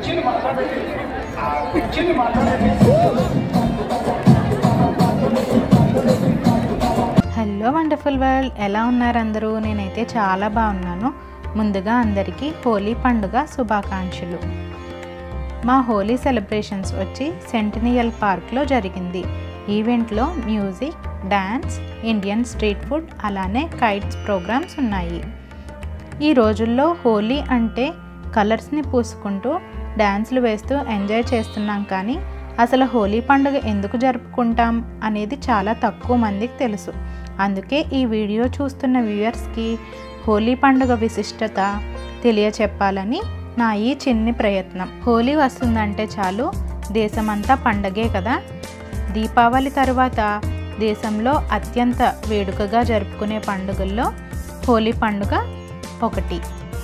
Hello wonderful world ఎలా ఉన్నారు అందరూ నేనైతే చాలా బాగున్నాను ముందుగా అందరికీ హోలీ పండుగ శుభాకాంక్షలు మా హోలీ సెలబ్రేషన్స్ వచ్చి సెంటినియల్ పార్క్లో జరిగింది ఈవెంట్లో music dance Indian street food అలానే కైట్స్ ప్రోగ్రామ్స్ ఉన్నాయి ఈ రోజుల్లో హోలీ అంటే కలర్స్ని పూసుకుంటూ డ్యాన్స్లు వేస్తూ ఎంజాయ్ చేస్తున్నాం కానీ అసలు హోలీ పండుగ ఎందుకు జరుపుకుంటాం అనేది చాలా తక్కువ మందికి తెలుసు అందుకే ఈ వీడియో చూస్తున్న వ్యూయర్స్కి హోలీ పండుగ విశిష్టత తెలియచెప్పాలని నా ఈ చిన్ని ప్రయత్నం హోలీ వస్తుందంటే చాలు దేశమంతా పండగే కదా దీపావళి తర్వాత దేశంలో అత్యంత వేడుకగా జరుపుకునే పండుగల్లో హోలీ పండుగ ఒకటి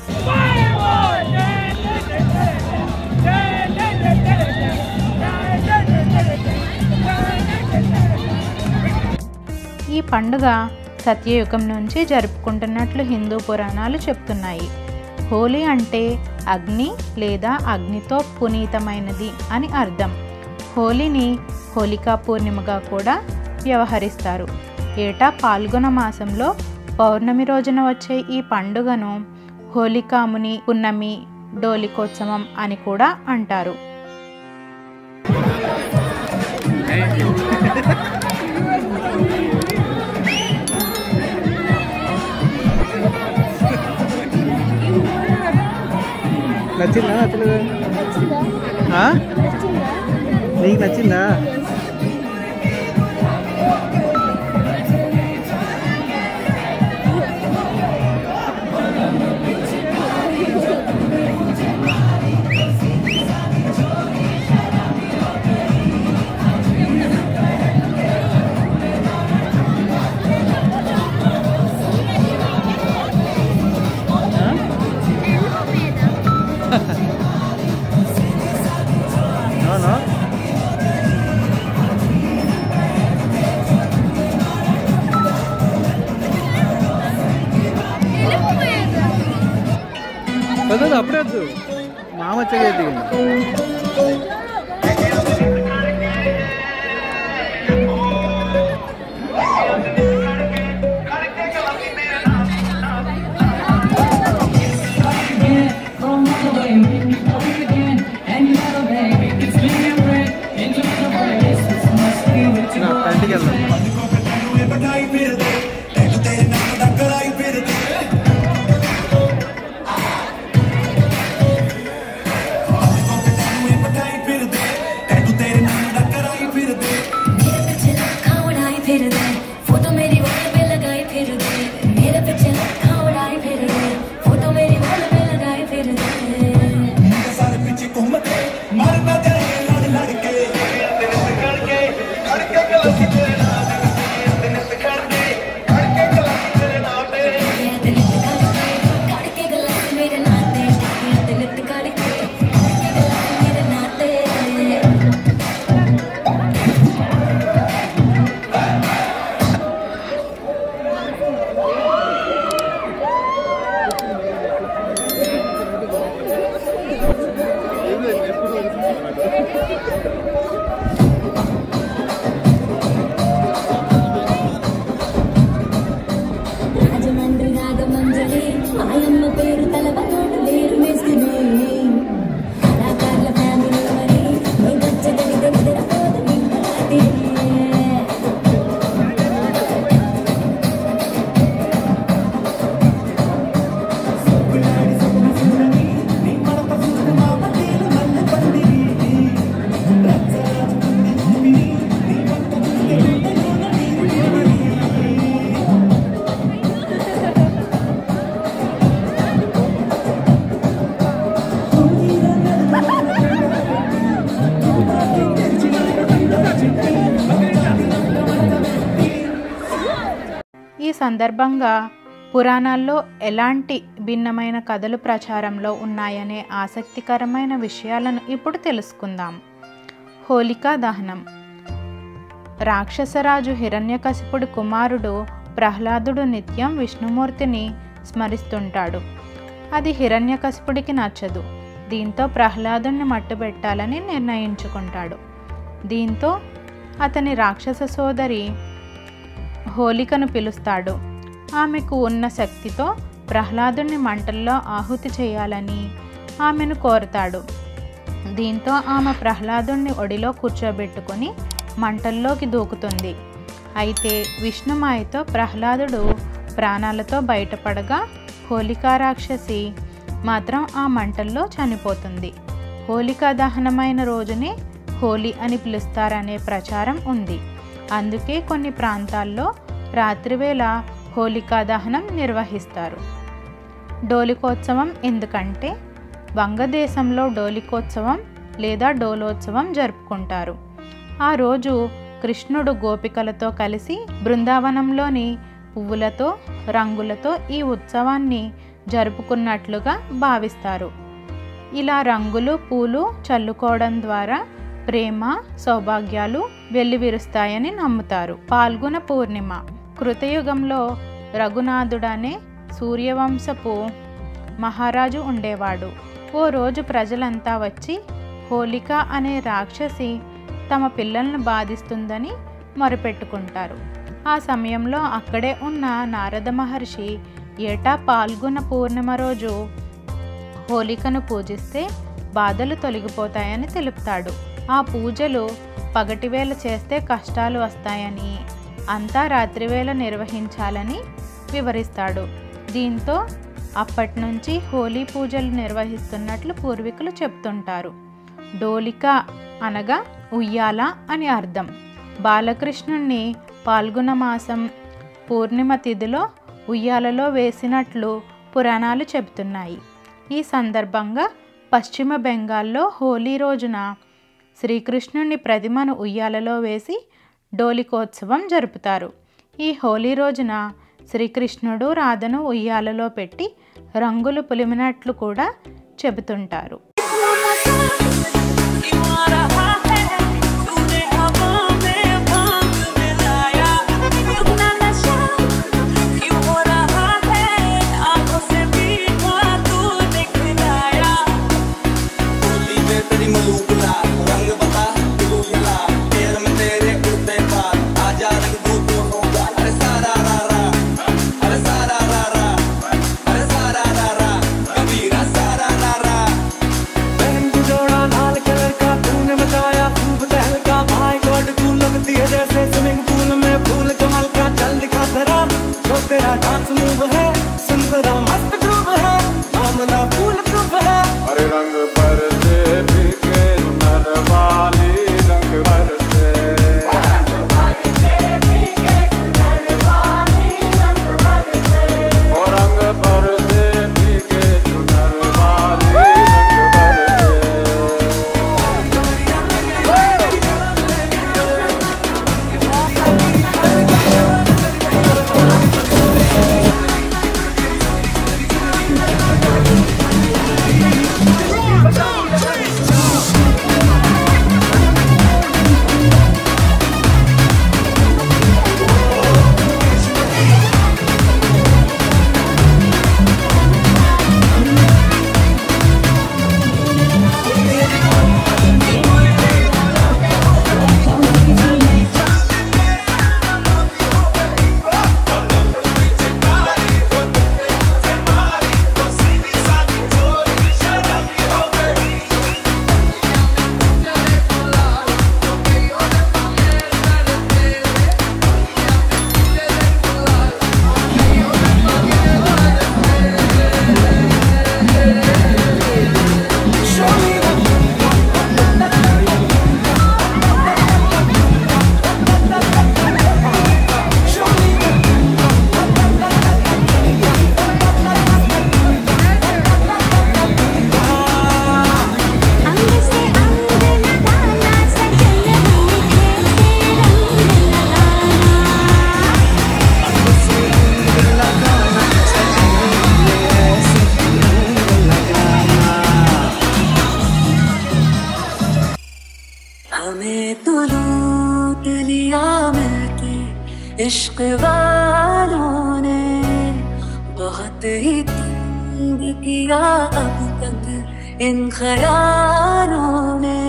ఈ పండుగ సత్యయుగం నుంచి జరుపుకుంటున్నట్లు హిందూ పురాణాలు చెప్తున్నాయి హోలీ అంటే అగ్ని లేదా అగ్నితో పునీతమైనది అని అర్థం హోలీని హోలికా పూర్ణిమగా కూడా వ్యవహరిస్తారు ఏటా పాల్గొన మాసంలో పౌర్ణమి రోజున వచ్చే ఈ పండుగను హోలికాముని పున్నమి డోలికోత్సవం అని కూడా అంటారు నచ్చిందా నచ్చలేదా ఆ? నీకు నచ్చిందా అవునా వద్దు అప్పుడే వద్దు మామ వచ్చాక దిగండి నా తండ్రికి వెళ్దాం मेरे पीछे लखा उड़ाई फिर दे फोटो मेरी वॉल पे लगाई फिर दे मेरे पीछे लखा उड़ाई फिर दे फोटो मेरी वॉल पे लगाई फिर दे ये दिल धड़के धड़के गलत मेरे नाते ये दिल धड़के धड़के गलत मेरे नाते రాజమండ్రి రాగమంజరి మాయమ్మ పేరు తలపతోడు లేరు మేస్తుంది కళాకారుల ఫ్యామిలీ మరి నీ గచ్చగడి దగ్గర పోదు నింపలాటి ఈ సందర్భంగా పురాణాల్లో ఎలాంటి భిన్నమైన కథలు ప్రచారంలో ఉన్నాయనే ఆసక్తికరమైన విషయాలను ఇప్పుడు తెలుసుకుందాం హోలికా దహనం రాక్షసరాజు హిరణ్యకశిపుడి కుమారుడు ప్రహ్లాదుడు నిత్యం విష్ణుమూర్తిని స్మరిస్తుంటాడు అది హిరణ్యకశిపుడికి నచ్చదు దీంతో ప్రహ్లాదుని మట్టుబెట్టాలని నిర్ణయించుకుంటాడు దీంతో అతని రాక్షస సోదరి హోలికను పిలుస్తాడు ఆమెకు ఉన్న శక్తితో ప్రహ్లాదుని మంటల్లో ఆహుతి చేయాలని ఆమెను కోరతాడు దీంతో ఆమె ప్రహ్లాదుని ఒడిలో కూర్చోబెట్టుకొని మంటల్లోకి దూకుతుంది అయితే విష్ణుమాయతో ప్రహ్లాదుడు ప్రాణాలతో బయటపడగా హోలికా రాక్షసి మాత్రం ఆ మంటల్లో చనిపోతుంది హోలికా దహనమైన రోజునే హోలీ అని పిలుస్తారనే ప్రచారం ఉంది అందుకే కొన్ని ప్రాంతాల్లో రాత్రివేళ హోలికా దహనం నిర్వహిస్తారు డోలికోత్సవం ఎందుకంటే వంగదేశంలో డోలికోత్సవం లేదా డోలోత్సవం జరుపుకుంటారు ఆ రోజు కృష్ణుడు గోపికలతో కలిసి బృందావనంలోని పువ్వులతో రంగులతో ఈ ఉత్సవాన్ని జరుపుకున్నట్లుగా భావిస్తారు ఇలా రంగులు పూలు చల్లుకోవడం ద్వారా ప్రేమ సౌభాగ్యాలు వెల్లివిరుస్తాయని నమ్ముతారు పాల్గొన పూర్ణిమ కృతయుగంలో రఘునాథుడనే సూర్యవంశపు మహారాజు ఉండేవాడు ఓ రోజు ప్రజలంతా వచ్చి హోలిక అనే రాక్షసి తమ పిల్లలను బాధిస్తుందని మొరపెట్టుకుంటారు ఆ సమయంలో అక్కడే ఉన్న నారద మహర్షి ఏటా పాల్గొన పూర్ణిమ రోజు హోలికను పూజిస్తే బాధలు తొలగిపోతాయని తెలుపుతాడు ఆ పూజలు పగటివేళ చేస్తే కష్టాలు వస్తాయని అంతా రాత్రివేళ నిర్వహించాలని వివరిస్తాడు దీంతో అప్పటి నుంచి హోలీ పూజలు నిర్వహిస్తున్నట్లు పూర్వీకులు చెప్తుంటారు డోలిక అనగా ఉయ్యాల అని అర్థం బాలకృష్ణుణ్ణి పాల్గొన మాసం పూర్ణిమ తిథిలో ఉయ్యాలలో వేసినట్లు పురాణాలు చెబుతున్నాయి ఈ సందర్భంగా పశ్చిమ బెంగాల్లో హోలీ రోజున శ్రీకృష్ణుని ప్రతిమను ఉయ్యాలలో వేసి డోలికోత్సవం జరుపుతారు ఈ హోలీ రోజున శ్రీకృష్ణుడు రాధను ఉయ్యాలలో పెట్టి రంగులు పులిమినట్లు కూడా చెబుతుంటారు बहन को जोड़ा लाल कलर का तूने बताया खूब तहलका भाई को अटकू लगती है जैसे स्विमिंग पूल में फूल कमल का चल दिखा जरा जो तेरा डांस मूव है सुन जरा मस्त ग्रूव है मामला फूल प्रूफ है हरे रंग पर से फीके नर वाली रंग पर से ओ रंग पर से फीके नर वाली रंग पर से अंग से अंग लगाना सजन मीठे से रंग लगाना हमें तो लूट लिया मिलके इश्क वालों ने बहुत ही तंग किया अब तक इन ख्यालों में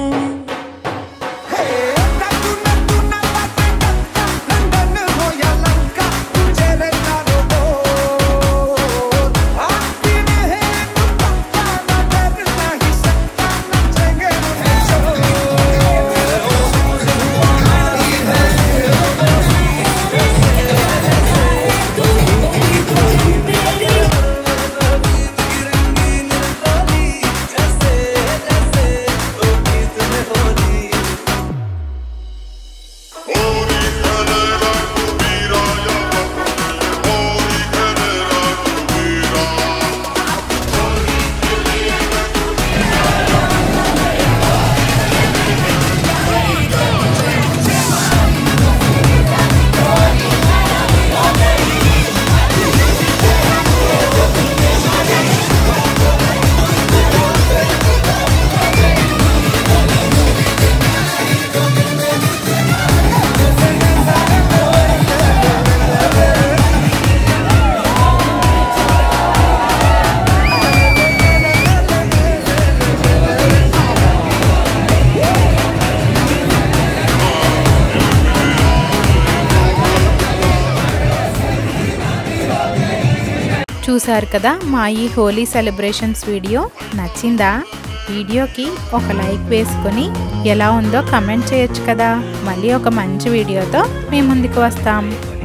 చూశారు కదా మా ఈ హోలీ సెలబ్రేషన్స్ వీడియో నచ్చిందా వీడియోకి ఒక లైక్ వేసుకొని ఎలా ఉందో కమెంట్ చేయొచ్చు కదా మళ్ళీ ఒక మంచి వీడియోతో మీ ముందుకు వస్తాం